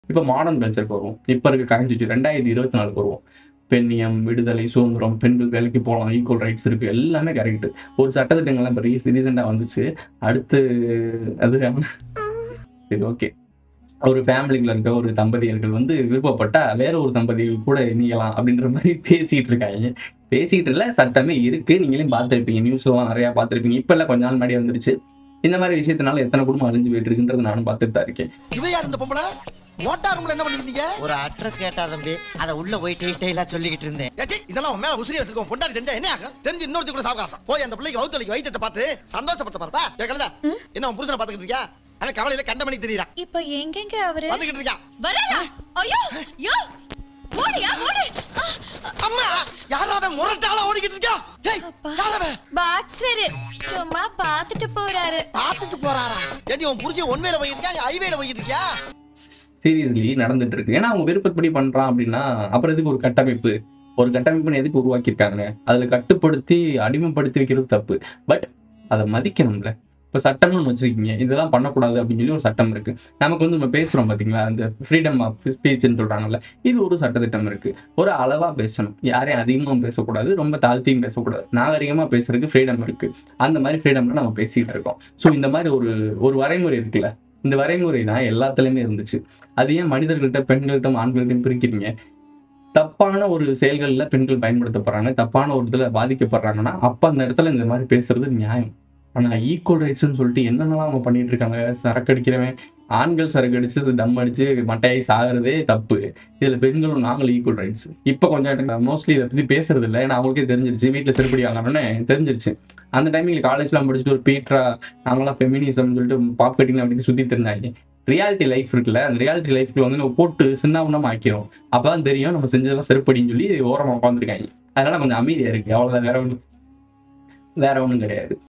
இப்போ மாடர்ன் கல்ச்சருக்கு வருவோம் இப்போ இருக்க கரண்ட் சுச்சு ரெண்டாயிரத்தி இருபத்தி நாலுக்கு வருவோம் பெண்ணியம் விடுதலை சுதந்திரம் பெண்கள் வேலைக்கு போகலாம் ஈக்குவல் ரைட்ஸ் இருக்கு எல்லாமே கரெக்ட் ஒரு சட்டத்திட்டங்கள்லாம் இப்போ ரீசெண்டாக வந்துச்சு அடுத்து அது சரி ஓகே ஒரு ஃபேமிலிக்குள்ள இருக்க ஒரு தம்பதியர்கள் வந்து விருப்பப்பட்டா வேற ஒரு தம்பதிகள் கூட இணையலாம் அப்படின்ற மாதிரி பேசிட்டு இருக்காங்க பேசிட்டு இல்ல சட்டமே இருக்கு நீங்களும் பார்த்துருப்பீங்க நியூஸ்லாம் நிறைய பார்த்துருப்பீங்க இப்ப எல்லாம் கொஞ்ச நாள் முன்னாடி வந்துருச்சு இந்த மாதிரி விஷயத்தினால எத்தனை குடும்பம் அழிஞ்சு போயிட்டு இருக்குன்றது நானும் பார்த்துட்டு தான் இருக்கேன் இவ யார் இந்த பொம்பளை மோட்டார் ரூம்ல என்ன பண்ணிருந்தீங்க ஒரு அட்ரஸ் கேட்டா தம்பி அத உள்ள போய் டீட்டெயிலா சொல்லிக்கிட்டு இருந்தேன் ஏச்சி இதெல்லாம் உன் மேல உசிரி வச்சிருக்கோம் பொண்டாடி தெரிஞ்சா என்ன ஆகும் தெரிஞ்சு இன்னொருத்தி கூட சாவகாசம் போய் அந்த பிள்ளைக்கு வவுத்தலிக்கு வைத்தியத்தை பார்த்து சந்தோஷப்பட்ட பாருப்பா கேட்கல என்ன உன் புருஷனை பாத்துக்கிட்டு இருக்கியா ஆனா கவலையில கண்ட மணிக்கு தெரியறா இப்ப எங்கெங்க அவரு வந்துகிட்டு இருக்கா வரடா ஐயோ யோ ஓடியா ஓடி ஆ, அம்மா யாராவே முரட்டால ஓடிக்கிட்டு இருக்கா டேய் அப்பா. யாராவே பாக்ஸரு சும்மா பாத்துட்டு போறாரு பாத்துட்டு போறாரா ஏடி உன் புருஷன் ஒன் வேல போயிருக்கா நீ ஐவேல போயிட்டு இருக்கியா சீரியஸ்லி நடந்துட்டு இருக்கு ஏன்னா அவங்க விருப்பப்படி பண்றான் அப்படின்னா அப்புறம் எதுக்கு ஒரு கட்டமைப்பு ஒரு கட்டமைப்புன்னு எதுக்கு உருவாக்கியிருக்காங்க அதுல கட்டுப்படுத்தி அடிமைப்படுத்தி வைக்கிறது தப்பு பட் அதை மதிக்கணும்ல இப்போ சட்டம்னு ஒண்ணு வச்சிருக்கீங்க இதெல்லாம் பண்ணக்கூடாது அப்படின்னு சொல்லி ஒரு சட்டம் இருக்கு நமக்கு வந்து நம்ம பேசுறோம் பாத்தீங்களா அந்த ஃப்ரீடம் ஆஃப் ஸ்பீச்னு சொல்றாங்கல்ல இது ஒரு சட்டத்திட்டம் இருக்கு ஒரு அளவா பேசணும் யாரையும் அதிகமாகவும் பேசக்கூடாது ரொம்ப தாழ்த்தியும் பேசக்கூடாது நாகரிகமா பேசுறதுக்கு ஃப்ரீடம் இருக்கு அந்த மாதிரி ஃப்ரீடம்ல நம்ம பேசிட்டு இருக்கோம் ஸோ இந்த மாதிரி ஒரு ஒரு வரைமுறை இருக்குல்ல இந்த வரைமுறை தான் எல்லாத்துலயுமே இருந்துச்சு அது ஏன் மனிதர்கள்ட்ட பெண்கள்கிட்ட ஆண்கள்கிட்ட பிரிக்கிறீங்க தப்பான ஒரு செயல்கள்ல பெண்கள் பயன்படுத்தப்படுறாங்க தப்பான ஒரு இதுல பாதிக்கப்படுறாங்கன்னா அப்ப அந்த இடத்துல இந்த மாதிரி பேசுறது நியாயம் ஆனா ஈக்குவல் ரைட்ஸ்னு சொல்லிட்டு என்னென்னலாம் அவங்க பண்ணிட்டு இருக்காங்க சரக்கு அடிக்கிறவன் ஆண்கள் சரக்கு அடிச்சு டம் அடிச்சு மட்டையாகி சாகிறதே தப்பு இதுல பெண்களும் நாங்களும் ஈக்குவல் ரைட்ஸ் இப்போ கொஞ்சம் மோஸ்ட்லி இதை பத்தி பேசுறது இல்லை ஏன்னா அவங்களுக்கே தெரிஞ்சிருச்சு வீட்டுல செருப்படி வாங்கணும்னு தெரிஞ்சிருச்சு அந்த டைமில் காலேஜ்லாம் படிச்சுட்டு ஒரு பீட்ரா நாங்களாம் ஃபெமினிசம் சொல்லிட்டு பாப் கட்டிங் அப்படின்னு சுத்தி தெரிஞ்சாங்க ரியாலிட்டி லைஃப் இருக்குல்ல அந்த ரியாலிட்டி லைஃப்ல வந்து நம்ம போட்டு சின்ன உண்ணமா ஆக்கிறோம் அப்பதான் தெரியும் நம்ம செஞ்சதெல்லாம் செருப்படின்னு சொல்லி ஓரமா உட்காந்துருக்காங்க அதனால கொஞ்சம் அமைதியா இருக்கு அவ்வளவுதான் வேற ஒன்றும் வேற ஒன்றும் கிடையாது